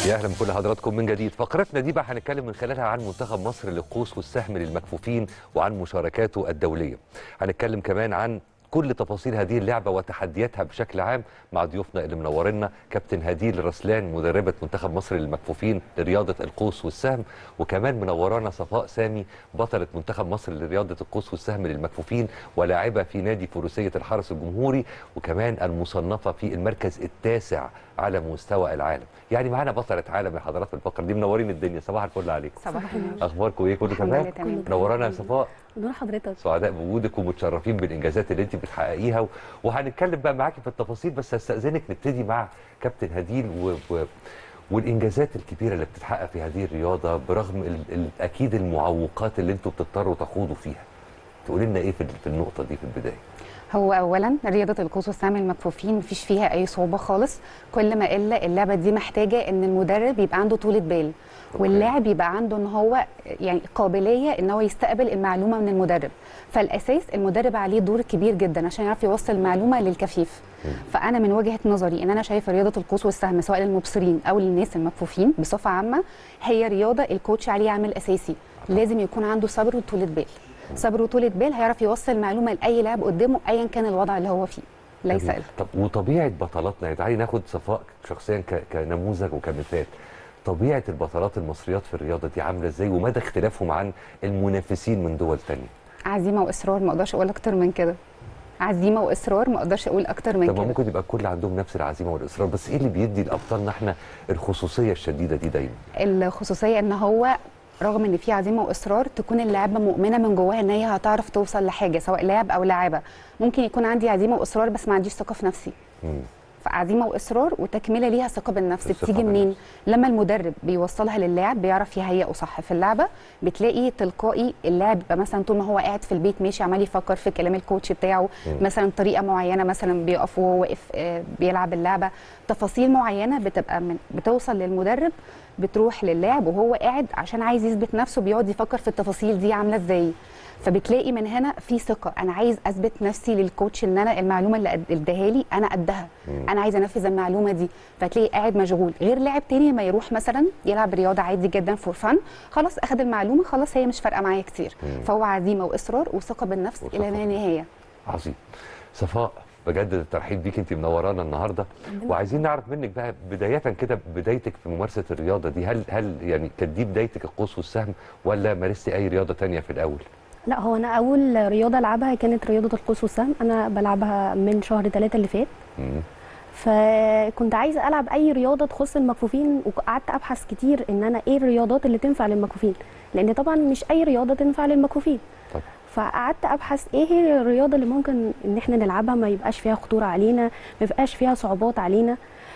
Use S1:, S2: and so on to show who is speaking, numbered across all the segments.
S1: يا اهلا بكل حضراتكم من جديد فقرتنا دي بقى هنتكلم من خلالها عن منتخب مصر للقوس والسهم للمكفوفين وعن مشاركاته الدوليه هنتكلم كمان عن كل تفاصيل هذه اللعبه وتحدياتها بشكل عام مع ضيوفنا اللي منورنا كابتن هديل رسلان مدربه منتخب مصر للمكفوفين لرياضه القوس والسهم وكمان منورانا صفاء سامي بطله منتخب مصر لرياضه القوس والسهم للمكفوفين ولاعبه في نادي فروسيه الحرس الجمهوري وكمان المصنفه في المركز التاسع على مستوى العالم يعني معانا بطله عالم يا حضرات في الفقره دي منورين الدنيا صباح الفل عليكم
S2: صباح النور
S1: اخباركم ايه كله
S2: الحمد
S1: تمام
S2: لله تمام
S1: منورانا يا صفاء
S2: نور حضرتك
S1: سعداء بوجودك ومتشرفين بالانجازات اللي انت بتحققيها و... وهنتكلم بقى معاكي في التفاصيل بس هستاذنك نبتدي مع كابتن هديل و... و... والانجازات الكبيره اللي بتتحقق في هذه الرياضه برغم ال... ال... اكيد المعوقات اللي انتوا بتضطروا تخوضوا فيها تقولي لنا ايه في في النقطه دي في البدايه
S3: هو اولا رياضه القوس والسهم المكفوفين مفيش فيها اي صعوبه خالص كل ما الا اللعبه دي محتاجه ان المدرب يبقى عنده طولة بال واللاعب يبقى عنده ان هو يعني قابليه ان هو يستقبل المعلومه من المدرب فالاساس المدرب عليه دور كبير جدا عشان يعرف يوصل المعلومه للكفيف فانا من وجهه نظري ان انا شايفه رياضه القوس والسهم سواء للمبصرين او للناس المكفوفين بصفه عامه هي رياضه الكوتش عليه عامل اساسي لازم يكون عنده صبر وطولة بال صبر وطولة بال هيعرف يوصل معلومه لاي لاعب قدامه ايا كان الوضع اللي هو فيه ليس
S1: جميل.
S3: إلا.
S1: طب وطبيعه بطلاتنا يعني تعالي ناخد صفاء شخصيا ك... كنموذج وكمثال طبيعه البطلات المصريات في الرياضه دي عامله ازاي ومدى اختلافهم عن المنافسين من دول تانية
S3: عزيمه واصرار ما اقدرش اقول اكتر من كده عزيمه واصرار ما اقدرش اقول اكتر من
S1: طب ما
S3: كده
S1: ممكن يبقى الكل عندهم نفس العزيمه والاصرار بس ايه اللي بيدي لابطالنا احنا الخصوصيه الشديده دي دايما
S3: الخصوصيه ان هو رغم ان في عزيمه واصرار تكون اللاعبه مؤمنه من جواها ان هي هتعرف توصل لحاجه سواء لاعب او لاعبه ممكن يكون عندي عزيمه واصرار بس ما عنديش ثقه في نفسي
S1: مم.
S3: فعزيمه واصرار وتكمله ليها ثقه بالنفس
S1: الثقة
S3: بتيجي منين
S1: بالنفس.
S3: لما المدرب بيوصلها للاعب بيعرف يهيئه صح في اللعبه بتلاقي تلقائي اللاعب يبقى مثلا طول ما هو قاعد في البيت ماشي عمال يفكر في كلام الكوتش بتاعه
S1: مم.
S3: مثلا طريقه معينه مثلا بيقف وهو واقف آه، بيلعب اللعبه تفاصيل معينه بتبقى من بتوصل للمدرب بتروح للاعب وهو قاعد عشان عايز يثبت نفسه بيقعد يفكر في التفاصيل دي عامله ازاي فبتلاقي من هنا في ثقه انا عايز اثبت نفسي للكوتش ان انا المعلومه اللي قد- اداها لي انا قدها
S1: مم.
S3: انا عايزه انفذ المعلومه دي فتلاقي قاعد مشغول غير لاعب تاني ما يروح مثلا يلعب رياضه عادي جدا فور فن خلاص اخذ المعلومه خلاص هي مش فارقه معايا كتير
S1: مم.
S3: فهو عزيمه واصرار وثقه بالنفس
S1: وثقة
S3: الى ما
S1: بالنفس.
S3: نهايه
S1: عظيم صفاء بجدد الترحيب بيك انت منورانا النهارده وعايزين نعرف منك بقى بدايه كده بدايتك في ممارسه الرياضه دي هل هل يعني كانت دي بدايتك القوس والسهم ولا مارستي اي رياضه تانية في الاول؟
S4: لا هو انا اول رياضه العبها كانت رياضه القوس والسهم انا بلعبها من شهر ثلاثة اللي فات
S1: مم.
S4: فكنت عايزه العب اي رياضه تخص المكفوفين وقعدت ابحث كتير ان انا ايه الرياضات اللي تنفع للمكفوفين لان طبعا مش اي رياضه تنفع للمكفوفين
S1: طبعا.
S4: فقعدت ابحث ايه هي الرياضه اللي ممكن ان احنا نلعبها ما يبقاش فيها خطوره علينا ما يبقاش فيها صعوبات علينا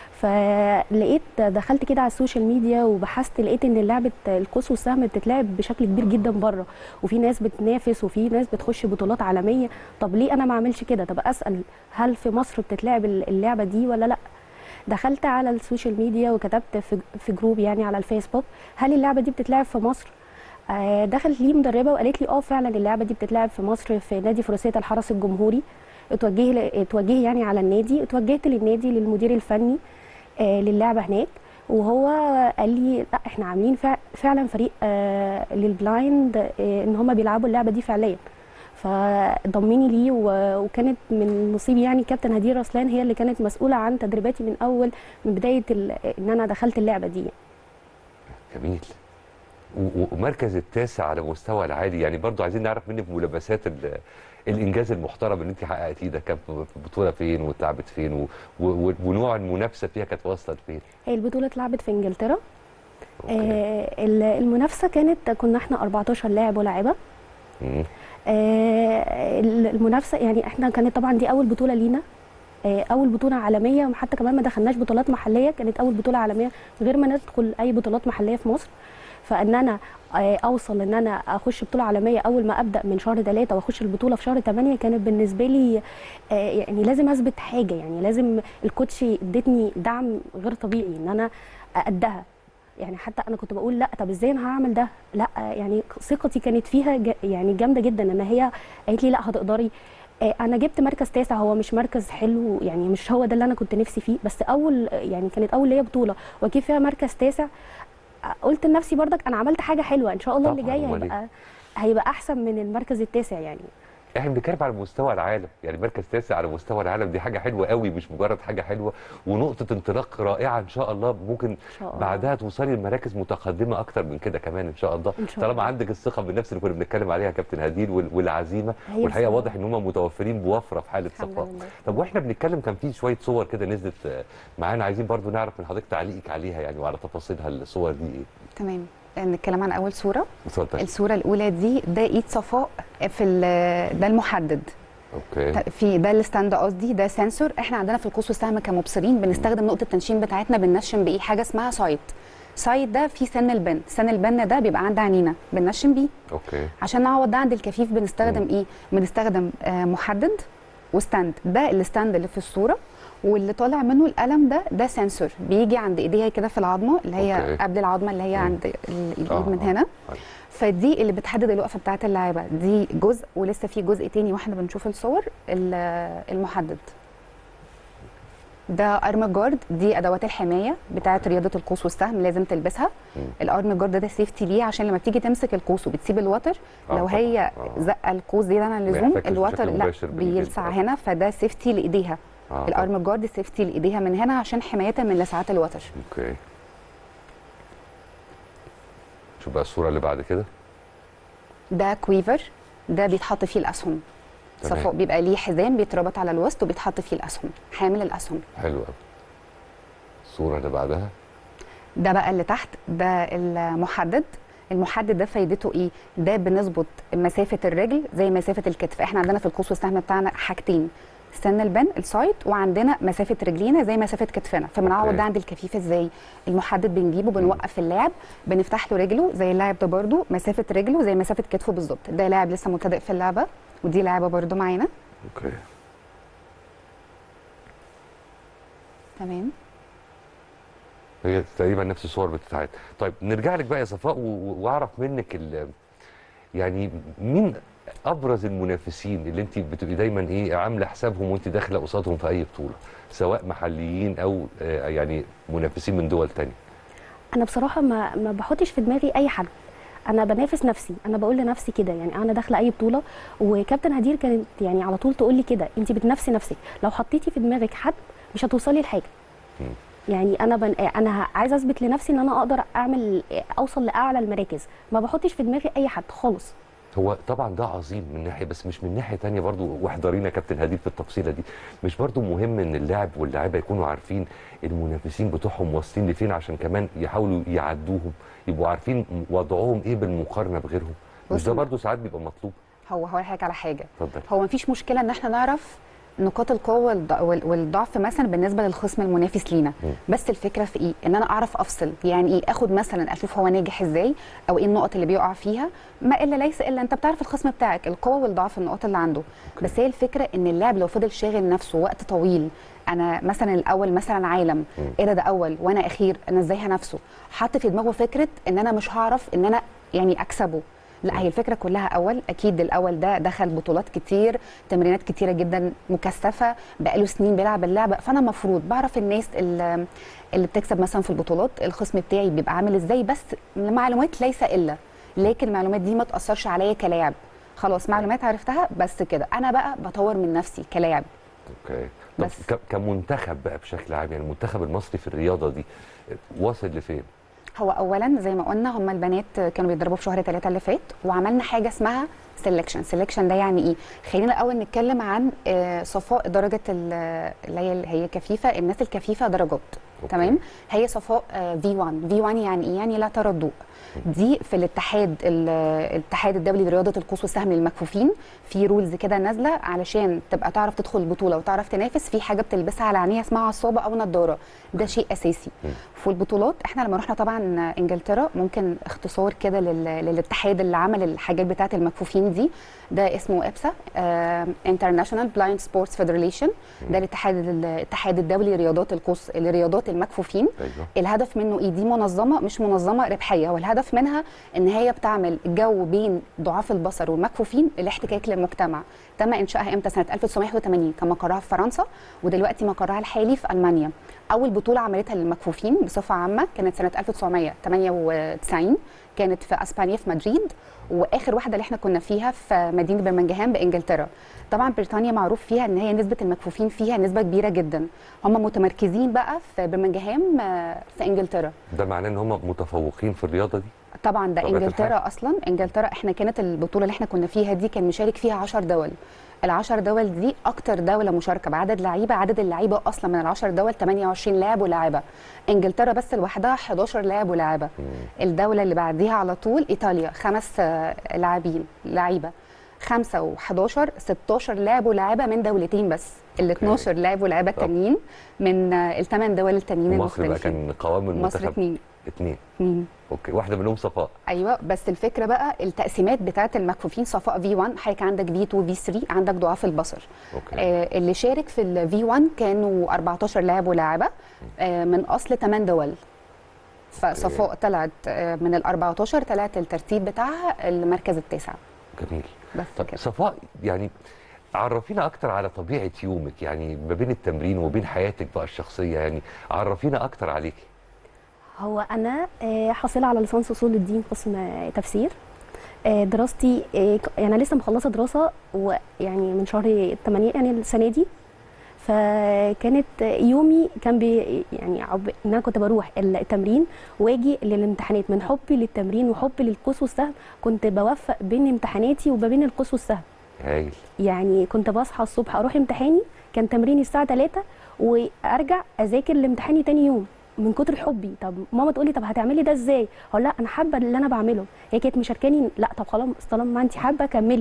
S4: فلقيت دخلت كده على السوشيال ميديا وبحثت لقيت ان لعبه القوس والسهم بتتلعب بشكل كبير جدا بره وفي ناس بتنافس وفي ناس بتخش بطولات عالميه طب ليه انا ما اعملش كده طب اسال هل في مصر بتتلعب اللعبه دي ولا لا دخلت على السوشيال ميديا وكتبت في في جروب يعني على الفيسبوك هل اللعبه دي بتتلعب في مصر آه، دخلت لي مدربه وقالت لي اه فعلا اللعبه دي بتتلعب في مصر في نادي فروسيه الحرس الجمهوري اتوجه ل- اتوجه يعني على النادي اتوجهت للنادي للمدير الفني آه، للعبه هناك وهو قال لي لا احنا عاملين فع- فعلا فريق آه، للبلايند آه، ان هم بيلعبوا اللعبه دي فعليا فضمني ليه و- وكانت من نصيبي يعني كابتن هدير رسلان هي اللي كانت مسؤوله عن تدريباتي من اول من بدايه ال- ان انا دخلت اللعبه دي
S1: جميل و- و- ومركز التاسع على مستوى العالي يعني برضو عايزين نعرف منك ملابسات ال- الانجاز المحترم اللي انت حققتيه ده كان في في بطوله فين واتلعبت فين و- و- ونوع المنافسه فيها كانت واصله لفين؟
S4: هي البطوله اتلعبت في انجلترا
S1: أوكي.
S4: آه ال- المنافسه كانت كنا احنا 14 لاعب ولاعبه
S1: مم.
S4: آه ال- المنافسه يعني احنا كانت طبعا دي اول بطوله لينا آه اول بطوله عالميه وحتى كمان ما دخلناش بطولات محليه كانت اول بطوله عالميه من غير ما ندخل اي بطولات محليه في مصر فان انا آه اوصل ان انا اخش بطوله عالميه اول ما ابدا من شهر ثلاثة واخش البطوله في شهر 8 كانت بالنسبه لي آه يعني لازم اثبت حاجه يعني لازم الكوتش ادتني دعم غير طبيعي ان انا قدها يعني حتى انا كنت بقول لا طب ازاي انا هعمل ده لا يعني ثقتي كانت فيها ج- يعني جامده جدا ان هي قالت لي لا هتقدري آه، انا جبت مركز تاسع هو مش مركز حلو يعني مش هو ده اللي انا كنت نفسي فيه بس اول يعني كانت اول ليا بطوله واجيب فيها مركز تاسع آه، قلت لنفسي برضك انا عملت حاجه حلوه ان شاء الله اللي
S1: طبعاً،
S4: جاي
S1: أمال إيه؟
S4: هيبقى هيبقى احسن من المركز التاسع يعني
S1: احنا بنتكلم على مستوى العالم يعني مركز تاسع على مستوى العالم دي حاجه حلوه قوي مش مجرد حاجه حلوه ونقطه انطلاق رائعه ان شاء الله ممكن
S4: شاء الله.
S1: بعدها توصلي لمراكز متقدمه اكتر من كده كمان ان شاء الله
S4: إن شاء
S1: طالما
S4: الله.
S1: عندك الثقه بالنفس اللي كنا بنتكلم عليها يا كابتن هديل وال- والعزيمه
S4: هي
S1: والحقيقه
S4: بصراحة-
S1: واضح ان هم متوفرين بوفره في حاله
S4: الحمد
S1: صفاء
S4: لله.
S1: طب واحنا بنتكلم كان في شويه صور كده نزلت آه، معانا عايزين برضو نعرف من حضرتك تعليقك عليها يعني وعلى تفاصيلها الصور دي ايه
S3: تمام نتكلم عن اول صوره
S1: اتفضل
S3: الصوره الاولى دي ده ايد صفاء في ال- ده المحدد
S1: اوكي
S3: في ده الستاند قصدي ده سنسور احنا عندنا في القوس والسهم كمبصرين بنستخدم نقطه التنشين بتاعتنا بننشن بايه حاجه اسمها سايت سايت ده فيه سن البن سن البن ده بيبقى عند عينينا بننشن بيه
S1: اوكي
S3: عشان نعوض ده عند الكفيف بنستخدم ايه بنستخدم آه محدد وستاند ده الستاند اللي في الصوره واللي طالع منه القلم ده ده سنسور بيجي عند ايديها كده في العظمه اللي هي
S1: أوكي.
S3: قبل العظمه اللي هي
S1: مم.
S3: عند ال- الايد
S1: آه،
S3: من
S1: آه.
S3: هنا
S1: أيوة.
S3: فدي اللي بتحدد الوقفه بتاعت اللاعبه دي جزء ولسه في جزء تاني واحنا بنشوف الصور ال- المحدد ده ارم جارد دي ادوات الحمايه بتاعت رياضه القوس والسهم لازم تلبسها
S1: مم.
S3: الارم جارد ده سيفتي ليه عشان لما بتيجي تمسك القوس وبتسيب الوتر
S1: آه
S3: لو
S1: طبعاً.
S3: هي
S1: آه.
S3: زقه القوس زياده عن اللزوم
S1: يحتكش
S3: الوتر
S1: بشكل
S3: لا
S1: مباشر بالجلد.
S3: بيلسع
S1: آه.
S3: هنا فده سيفتي لايديها
S1: آه،
S3: الارم جارد سيفتي لايديها من هنا عشان حمايه من لسعات الوتر
S1: اوكي شوف بقى الصوره اللي بعد كده
S3: ده كويفر ده بيتحط فيه الاسهم
S1: تمام.
S3: صفاء بيبقى ليه حزام بيتربط على الوسط وبيتحط فيه الاسهم حامل الاسهم
S1: حلو قوي الصوره اللي بعدها
S3: ده بقى اللي تحت ده المحدد المحدد ده فايدته ايه ده بنظبط مسافه الرجل زي مسافه الكتف احنا عندنا في القوس والسهم بتاعنا حاجتين سن البن السايت وعندنا مسافه رجلينا زي مسافه كتفنا فبنعوض
S1: أوكي.
S3: ده عند الكفيف ازاي المحدد بنجيبه بنوقف اللاعب بنفتح له رجله زي اللاعب ده برده مسافه رجله زي مسافه كتفه بالظبط ده لاعب لسه مبتدئ في اللعبه ودي لاعبه برده معانا
S1: اوكي
S3: تمام
S1: هي تقريبا نفس الصور بتاعت طيب نرجع لك بقى يا صفاء و- و- واعرف منك ال يعني مين ابرز المنافسين اللي انت بتبقي دايما ايه عامله حسابهم وانت داخله قصادهم في اي بطوله سواء محليين او آه، يعني منافسين من دول تانية
S4: انا بصراحه ما ما بحطش في دماغي اي حد انا بنافس نفسي انا بقول لنفسي كده يعني انا داخله اي بطوله وكابتن هدير كانت يعني على طول تقول لي كده انت بتنافسي نفسك لو حطيتي في دماغك حد مش هتوصلي لحاجه
S1: مم.
S4: يعني انا بن... انا ه- عايزه اثبت لنفسي ان انا اقدر اعمل اوصل لاعلى المراكز ما بحطش في دماغي اي حد خالص
S1: هو طبعا ده عظيم من ناحيه بس مش من ناحيه تانية برضو واحضرينا يا كابتن هديل في التفصيله دي مش برضو مهم ان اللاعب واللاعيبه يكونوا عارفين المنافسين بتوعهم واصلين لفين عشان كمان يحاولوا يعدوهم يبقوا عارفين وضعهم ايه بالمقارنه بغيرهم مش
S3: بص
S1: ده
S3: أنا-
S1: برضو ساعات بيبقى مطلوب
S3: هو هقول لحضرتك على حاجه
S1: اتفضل
S3: هو مفيش مشكله ان احنا نعرف نقاط القوه والض- وال- والضعف مثلا بالنسبه للخصم المنافس لينا
S1: مم.
S3: بس الفكره في ايه ان انا اعرف افصل يعني ايه اخد مثلا اشوف هو ناجح ازاي او ايه النقط اللي بيقع فيها ما الا ليس الا انت بتعرف الخصم بتاعك القوه والضعف النقاط اللي عنده
S1: أوكي.
S3: بس هي الفكره ان اللاعب لو فضل شاغل نفسه وقت طويل انا مثلا الاول مثلا عالم
S1: مم.
S3: ايه ده ده اول وانا اخير انا ازاي هنافسه حط في دماغه فكره ان انا مش هعرف ان انا يعني اكسبه لا هي الفكره كلها اول اكيد الاول ده دخل بطولات كتير تمرينات كتيره جدا مكثفه بقاله سنين بيلعب اللعبه فانا المفروض بعرف الناس اللي, اللي بتكسب مثلا في البطولات الخصم بتاعي بيبقى عامل ازاي بس معلومات ليس الا لكن المعلومات دي ما تاثرش عليا كلاعب خلاص معلومات عرفتها بس كده انا بقى بطور من نفسي كلاعب
S1: اوكي طب
S3: بس.
S1: ك- كمنتخب بقى بشكل عام يعني المنتخب المصري في الرياضه دي واصل لفين؟
S3: هو اولا زي ما قلنا هم البنات كانوا بيتدربوا في شهر ثلاثة اللي فات وعملنا حاجه اسمها سelection سelection ده يعني ايه خلينا الاول نتكلم عن آه، صفاء درجه ال- اللي هي اللي هي كفيفه الناس الكفيفه درجات
S1: أوكي.
S3: تمام هي صفاء في 1 في 1 يعني ايه يعني لا ترى الضوء دي في الاتحاد ال- الاتحاد الدولي لرياضه القوس والسهم للمكفوفين في رولز كده نازله علشان تبقى تعرف تدخل البطوله وتعرف تنافس في حاجه بتلبسها على عينيها اسمها عصابه او نضاره ده شيء اساسي
S1: مم.
S3: في البطولات احنا لما رحنا طبعا انجلترا ممكن اختصار كده لل- للاتحاد اللي عمل الحاجات بتاعه المكفوفين دي ده اسمه ابسا انترناشونال بلايند سبورتس فيدريشن ده الاتحاد الاتحاد الدولي لرياضات القوس لرياضات المكفوفين
S1: ايوه
S3: الهدف منه ايه دي منظمه مش منظمه ربحيه والهدف منها ان هي بتعمل جو بين ضعاف البصر والمكفوفين الاحتكاك للمجتمع تم انشائها امتى سنه 1980 كان مقرها في فرنسا ودلوقتي مقرها الحالي في المانيا اول بطوله عملتها للمكفوفين بصفه عامه كانت سنه 1998 كانت في اسبانيا في مدريد واخر واحده اللي احنا كنا فيها في مدينه برمنجهام بانجلترا طبعا بريطانيا معروف فيها ان هي نسبه المكفوفين فيها نسبه كبيره جدا هم متمركزين بقى في برمنجهام آه، في انجلترا
S1: ده معناه ان هم متفوقين في الرياضه دي
S3: طبعا ده
S1: طبيعة
S3: انجلترا
S1: الحال.
S3: اصلا انجلترا احنا كانت البطوله اللي احنا كنا فيها دي كان مشارك فيها 10 دول العشر دول دي اكتر دوله مشاركه بعدد لعيبه عدد اللعيبه اصلا من العشر دول 28 لاعب ولاعبه انجلترا بس لوحدها 11 لاعب ولاعبه الدوله اللي بعديها على طول ايطاليا خمس آه، لاعبين لعيبه خمسة و11 16 لاعب ولاعبة من دولتين بس ال 12 لاعب ولاعبة
S1: طب.
S3: التانيين من آه، الثمان دول التانيين
S1: ومصر بقى
S3: المختلفين
S1: كان قوام
S3: مصر
S1: المنتخب
S3: اتنين
S1: اتنين
S3: اتنين
S1: اوكي واحده منهم صفاء
S3: ايوه بس الفكره بقى التقسيمات بتاعه المكفوفين صفاء في 1 حضرتك عندك في 2 في 3 عندك ضعاف البصر
S1: اوكي
S3: آه اللي شارك في الفي 1 كانوا 14 لاعب ولاعبه آه من اصل 8 دول فصفاء طلعت آه من ال 14 طلعت الترتيب بتاعها المركز التاسع
S1: جميل
S3: بس
S1: طب
S3: كده
S1: صفاء يعني عرفينا اكتر على طبيعه يومك يعني ما بين التمرين وبين حياتك بقى الشخصيه يعني عرفينا اكتر عليكي
S4: هو انا آه، حاصله على ليسانس اصول الدين قسم آه، تفسير آه، دراستي آه، ك- يعني انا لسه مخلصه دراسه ويعني من شهر 8 يعني السنه دي فكانت آه، يومي كان بي يعني عب... ان انا كنت بروح التمرين واجي للامتحانات من حبي للتمرين وحبي للقوس والسهم كنت بوفق بين امتحاناتي وما بين القوس والسهم
S1: هايل
S4: يعني كنت بصحى الصبح اروح امتحاني كان تمريني الساعه 3 وارجع اذاكر لامتحاني تاني يوم من كتر حبي طب ماما تقولي طب هتعملي ده ازاي اقول لا انا حابه اللي انا بعمله هي كانت مشاركاني لا طب خلاص طالما انت حابه كملي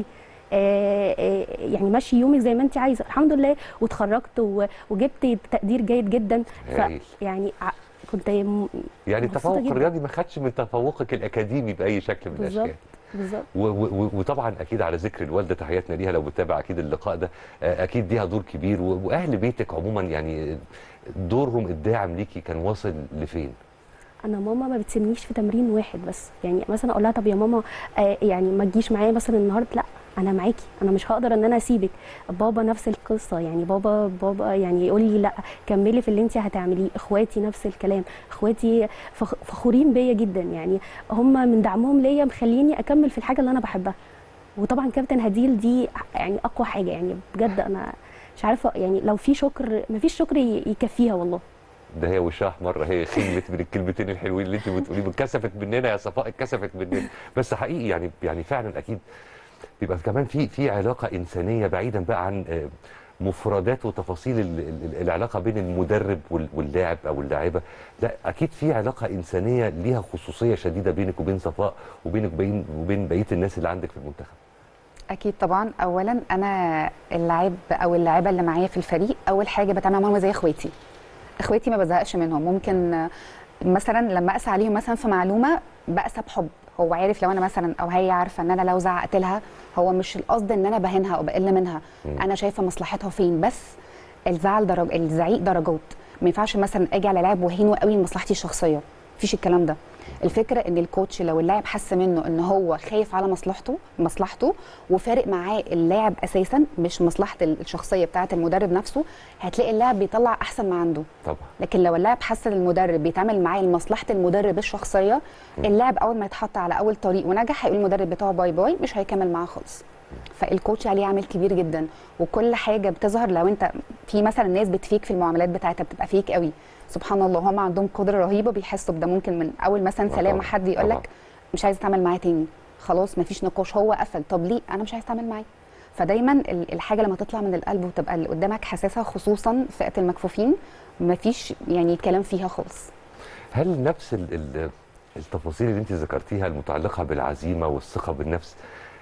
S4: آه آه يعني ماشي يومك زي ما انت عايزه الحمد لله واتخرجت و- وجبت تقدير جيد جدا
S1: هايل
S4: يعني ع- كنت م-
S1: يعني
S4: مبسوطة
S1: التفوق
S4: جداً.
S1: الرياضي ما خدش من تفوقك الاكاديمي باي شكل من
S4: بالظبط
S1: الاشكال
S4: بالظبط
S1: و- و- و- وطبعا اكيد على ذكر الوالده تحياتنا ليها لو بتتابع اكيد اللقاء ده آه، اكيد ليها دور كبير و- واهل بيتك عموما يعني دورهم الداعم ليكي كان واصل لفين؟
S4: انا ماما ما بتسيبنيش في تمرين واحد بس يعني مثلا اقول لها طب يا ماما آه يعني ما تجيش معايا مثلا النهارده لا انا معاكي انا مش هقدر ان انا اسيبك بابا نفس القصه يعني بابا بابا يعني يقول لي لا كملي في اللي انت هتعمليه اخواتي نفس الكلام اخواتي فخ- فخورين بيا جدا يعني هم من دعمهم ليا مخليني اكمل في الحاجه اللي انا بحبها وطبعا كابتن هديل دي يعني اقوى حاجه يعني بجد انا مش عارفه يعني لو في شكر ما فيش شكر ي- يكفيها والله
S1: ده هي وشها احمر هي خجلت من الكلمتين الحلوين اللي انت بتقوليهم اتكسفت مننا يا صفاء اتكسفت مننا بس حقيقي يعني يعني فعلا اكيد بيبقى كمان في في علاقه انسانيه بعيدا بقى عن آه، مفردات وتفاصيل ال- ال- العلاقه بين المدرب وال- واللاعب او اللاعبه لا اكيد في علاقه انسانيه ليها خصوصيه شديده بينك وبين صفاء وبينك وبين وبين بقيه الناس اللي عندك في المنتخب
S3: اكيد طبعا اولا انا اللاعب او اللاعبه اللي معايا في الفريق اول حاجه بتعامل معاهم زي اخواتي اخواتي ما بزهقش منهم ممكن آه، مثلا لما اقسى عليهم مثلا في معلومه بقسى بحب هو عارف لو انا مثلا او هي عارفه ان انا لو زعقت لها هو مش القصد ان انا بهينها او بقل منها
S1: مم.
S3: انا شايفه مصلحتها فين بس الزعل درج الزعيق درجات ما ينفعش مثلا اجي على لاعب وهينه قوي لمصلحتي الشخصيه مفيش الكلام ده الفكره ان الكوتش لو اللاعب حس منه ان هو خايف على مصلحته مصلحته وفارق معاه اللاعب اساسا مش مصلحه الشخصيه بتاعه المدرب نفسه هتلاقي اللاعب بيطلع احسن ما عنده
S1: طبعا
S3: لكن لو اللاعب حس ان المدرب بيتعامل معاه لمصلحه المدرب الشخصيه اللاعب اول ما يتحط على اول طريق ونجح هيقول المدرب بتاعه باي باي مش هيكمل معاه خالص فالكوتش عليه عامل كبير جدا وكل حاجه بتظهر لو انت في مثلا ناس بتفيك في المعاملات بتاعتها بتبقى فيك قوي سبحان الله هم عندهم قدره رهيبه بيحسوا بده ممكن من اول مثلا
S1: آه
S3: سلام
S1: طبعاً،
S3: حد يقول
S1: طبعاً.
S3: لك مش عايز اتعامل معاه تاني خلاص مفيش نقاش هو قفل طب ليه انا مش عايز اتعامل معاه فدايما ال- الحاجه لما تطلع من القلب وتبقى اللي قدامك حساسه خصوصا فئه المكفوفين مفيش يعني كلام فيها خالص
S1: هل نفس ال ال التفاصيل اللي انت ذكرتيها المتعلقه بالعزيمه والثقه بالنفس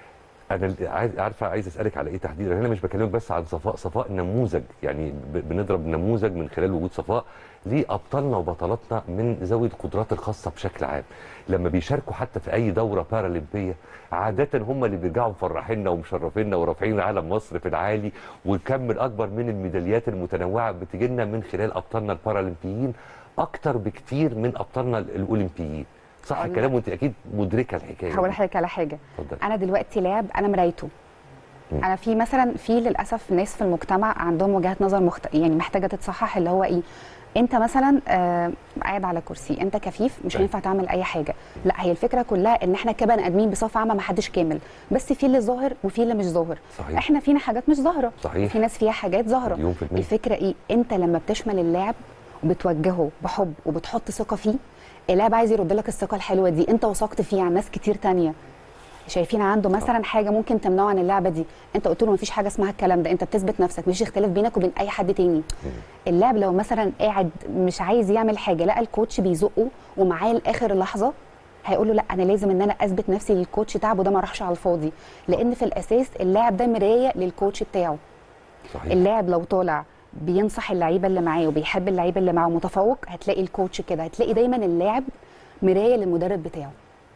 S1: انا ال- عايز عارفه عايز اسالك على ايه تحديدا انا مش بكلمك بس عن صفاء صفاء نموذج يعني ب- بنضرب نموذج من خلال وجود صفاء لابطالنا وبطلاتنا من ذوي القدرات الخاصه بشكل عام لما بيشاركوا حتى في اي دوره بارالمبيه عاده هم اللي بيرجعوا مفرحيننا ومشرفيننا ورافعين علم مصر في العالي والكم الاكبر من الميداليات المتنوعه بتجي لنا من خلال ابطالنا البارالمبيين اكتر بكتير من ابطالنا ال- الاولمبيين صح
S3: أقول
S1: الكلام وانت اكيد مدركه الحكايه
S3: هقول
S1: دي.
S3: لحضرتك على حاجه
S1: اتفضلي
S3: انا دلوقتي لاعب انا مرايته
S1: مم.
S3: انا في مثلا في للاسف ناس في المجتمع عندهم وجهات نظر مخت... يعني محتاجه تتصحح اللي هو ايه انت مثلا آه قاعد على كرسي انت كفيف مش
S1: أيوة.
S3: هينفع تعمل اي حاجه لا هي الفكره كلها ان احنا كبني ادمين بصفه عامه ما حدش كامل بس في اللي ظاهر وفي اللي مش ظاهر
S1: صحيح
S3: احنا فينا حاجات مش ظاهره
S1: صحيح
S3: في ناس فيها حاجات ظاهره
S1: مليون في المية
S3: الفكره ايه انت لما بتشمل اللاعب وبتوجهه بحب وبتحط ثقه فيه اللاعب عايز يرد لك الثقه الحلوه دي انت وثقت فيه عن ناس كتير تانية شايفين عنده مثلا حاجه ممكن تمنعه عن اللعبه دي انت قلت له مفيش حاجه اسمها الكلام ده انت بتثبت نفسك مفيش اختلاف بينك وبين اي حد تاني اللاعب لو مثلا قاعد مش عايز يعمل حاجه لقى الكوتش بيزقه ومعاه لاخر لحظه هيقول له لا انا لازم ان انا اثبت نفسي للكوتش تعبه ده ما راحش على الفاضي لان في الاساس اللاعب ده مرايه للكوتش بتاعه
S1: صحيح
S3: اللاعب لو طالع بينصح اللعيبه اللي معاه وبيحب اللعيبه اللي معاه متفوق هتلاقي الكوتش كده هتلاقي دايما اللاعب مرايه للمدرب بتاعه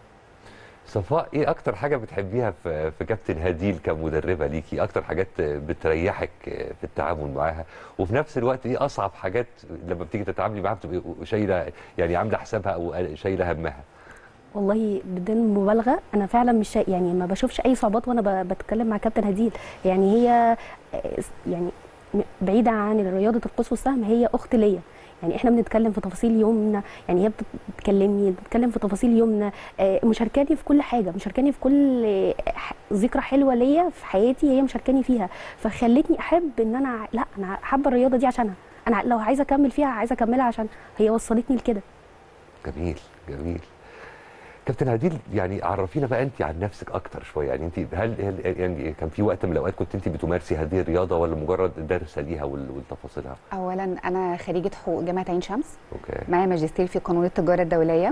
S1: صفاء ايه اكتر حاجه بتحبيها في في كابتن هديل كمدربه ليكي اكتر حاجات بتريحك في التعامل معاها وفي نفس الوقت ايه اصعب حاجات لما بتيجي تتعاملي معاها بتبقي شايله يعني عامله حسابها او شايله همها
S4: والله بدون مبالغه انا فعلا مش شا- يعني ما بشوفش اي صعوبات وانا ب- بتكلم مع كابتن هديل يعني هي آه، يعني م- بعيده عن رياضه القوس والسهم هي اخت ليا يعني احنا بنتكلم في تفاصيل يومنا يعني هي بتكلمني بتتكلم في تفاصيل يومنا آه، مشاركاني في كل حاجه مشاركاني في كل آه، ح- ذكرى حلوه ليا في حياتي هي مشاركاني فيها فخلتني احب ان انا ع- لا انا حابه الرياضه دي عشانها انا لو عايزه اكمل فيها عايزه اكملها عشان هي وصلتني لكده
S1: جميل جميل كابتن هديل يعني عرفينا بقى انت عن نفسك اكتر شويه يعني انت هل هل- يعني كان في وقت من الاوقات كنت انت بتمارسي هذه الرياضه ولا مجرد دارسه ليها وال- وتفاصيلها
S3: اولا انا خريجه حقوق جامعه عين شمس
S1: اوكي
S3: معايا ماجستير في قانون التجاره الدوليه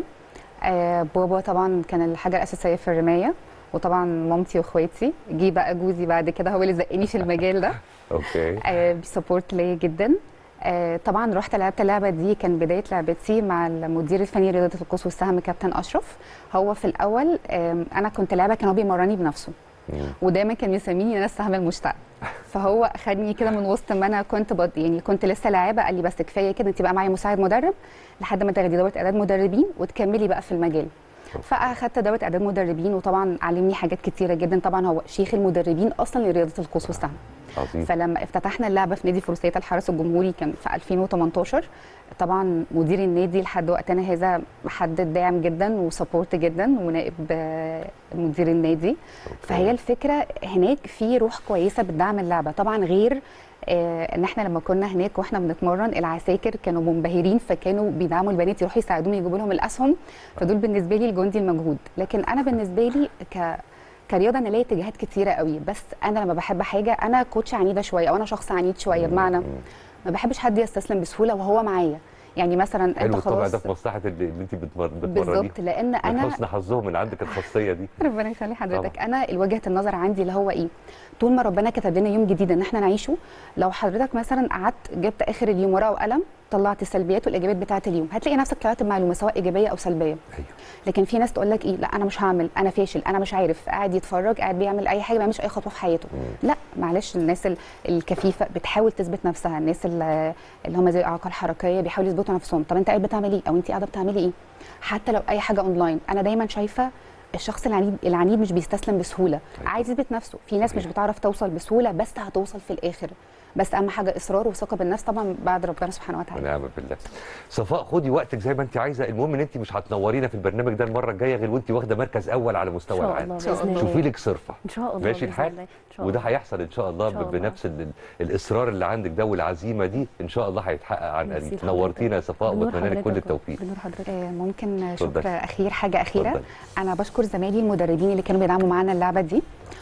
S3: آه بابا طبعا كان الحاجه الاساسيه في الرمايه وطبعا مامتي واخواتي جه بقى جوزي بعد كده هو اللي زقني في المجال ده
S1: اوكي
S3: آه بيسبورت ليا جدا آه طبعا رحت لعبت اللعبه دي كان بدايه لعبتي مع المدير الفني رياضه القوس والسهم كابتن اشرف هو في الاول آه انا كنت لعبه كان هو بيمرني بنفسه
S1: مم.
S3: ودايما كان يسميني انا السهم المشتعل فهو خدني كده من وسط ما انا كنت بد... يعني كنت لسه لاعبه قال لي بس كفايه كده انت بقى معايا مساعد مدرب لحد ما تاخدي دوره اعداد مدربين وتكملي بقى في المجال فاخدت دوره اعداد مدربين وطبعا علمني حاجات كتيره جدا طبعا هو شيخ المدربين اصلا لرياضه القوس والسهم
S1: عظيم
S3: فلما افتتحنا اللعبه في نادي فروسيه الحرس الجمهوري كان في 2018 طبعا مدير النادي لحد وقتنا هذا حد داعم جدا وسبورت جدا ونائب آه، مدير النادي
S1: أوكي.
S3: فهي الفكره هناك في روح كويسه بتدعم اللعبه طبعا غير آه، ان احنا لما كنا هناك واحنا بنتمرن العساكر كانوا منبهرين فكانوا بيدعموا البنات يروحوا يساعدوهم يجيبوا لهم الاسهم فدول بالنسبه لي الجندي المجهود لكن انا بالنسبه لي ك كرياضه انا ليا اتجاهات كتيره قوي بس انا لما بحب حاجه انا كوتش عنيده شويه او انا شخص عنيد شويه بمعنى
S1: مم.
S3: ما بحبش حد يستسلم بسهوله وهو معايا يعني مثلا
S1: حلو
S3: انت
S1: الطبع
S3: خلاص
S1: ده في مصلحه اللي, اللي انت بتمر- بتمرنيه
S3: بالظبط لان
S1: من
S3: انا
S1: حسن حظهم ان عندك الخاصيه دي
S3: ربنا يخلي حضرتك انا وجهه النظر عندي اللي هو ايه طول ما ربنا كتب لنا يوم جديد ان احنا نعيشه لو حضرتك مثلا قعدت جبت اخر اليوم ورقه وقلم طلعت السلبيات والايجابيات بتاعه اليوم هتلاقي نفسك طلعت بمعلومه سواء ايجابيه او سلبيه
S1: ايوه
S3: لكن في ناس تقول لك ايه لا انا مش هعمل انا فاشل انا مش عارف قاعد يتفرج قاعد بيعمل اي حاجه ما بيعملش اي خطوه في حياته لا معلش الناس ال- الكفيفه بتحاول تثبت نفسها الناس ال- اللي هم زي الاعاقه الحركيه بيحاولوا يثبتوا نفسهم طب انت قاعد بتعمل ايه او انت قاعده بتعملي ايه حتى لو اي حاجه اونلاين انا دايما شايفه الشخص العنيد العنيد مش بيستسلم بسهوله
S1: أيوة.
S3: عايز يثبت نفسه في ناس مش
S1: صحيح.
S3: بتعرف توصل بسهوله بس هتوصل في الاخر بس اهم حاجه اصرار وثقه بالنفس طبعا بعد ربنا سبحانه وتعالى
S1: ونعم بالله صفاء خدي وقتك زي ما انت عايزه المهم ان انت مش هتنورينا في البرنامج ده المره الجايه غير وانت واخده مركز اول على
S4: ان
S1: مستوى
S4: شاء
S1: العالم
S4: الله
S3: شاء
S4: باذن
S3: الله.
S4: الله
S1: شوفي لك صرفه
S4: ان شاء الله
S1: ماشي
S4: بإذن
S1: الحال
S4: الله. إن شاء
S1: وده
S4: الله.
S1: هيحصل ان شاء الله
S4: إن شاء
S1: ب-
S4: الله.
S1: بنفس ال- الاصرار اللي عندك ده والعزيمه دي ان شاء الله هيتحقق عن
S4: ميرسي
S1: قريب
S4: لحضرتك.
S1: نورتينا يا صفاء
S4: بنور
S1: وبتمنى لك كل
S4: حضرتك.
S1: التوفيق
S4: بنور حضرتك
S3: آه، ممكن
S1: اتفضلي.
S3: شكر اخير حاجه اخيره
S1: اتفضلي.
S3: انا بشكر زمايلي المدربين اللي كانوا بيدعموا معانا اللعبه دي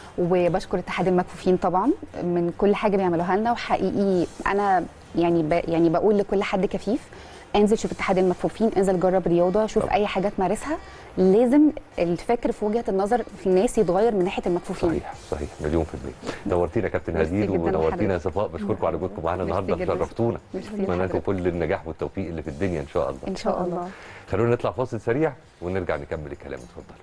S3: وبشكر اتحاد المكفوفين طبعا من كل حاجه بيعملوها لنا وحقيقي انا يعني ب... يعني بقول لكل حد كفيف انزل شوف اتحاد المكفوفين انزل جرب رياضه شوف
S1: طبعا.
S3: اي حاجه تمارسها لازم الفكر في وجهه النظر في الناس يتغير من ناحيه المكفوفين
S1: صحيح صحيح مليون في المية نورتينا يا كابتن
S3: ميرسي
S1: هديل
S3: جداً
S1: ونورتينا يا
S3: لحضرتك.
S1: صفاء بشكركم على وجودكم معانا
S3: ميرسي
S1: النهارده
S3: جداً.
S1: شرفتونا
S3: ميرسي
S1: اتمنى لكم
S3: لحضرتك.
S1: كل النجاح والتوفيق اللي في الدنيا ان شاء الله
S3: ان شاء الله
S1: خلونا نطلع فاصل سريع ونرجع نكمل الكلام اتفضل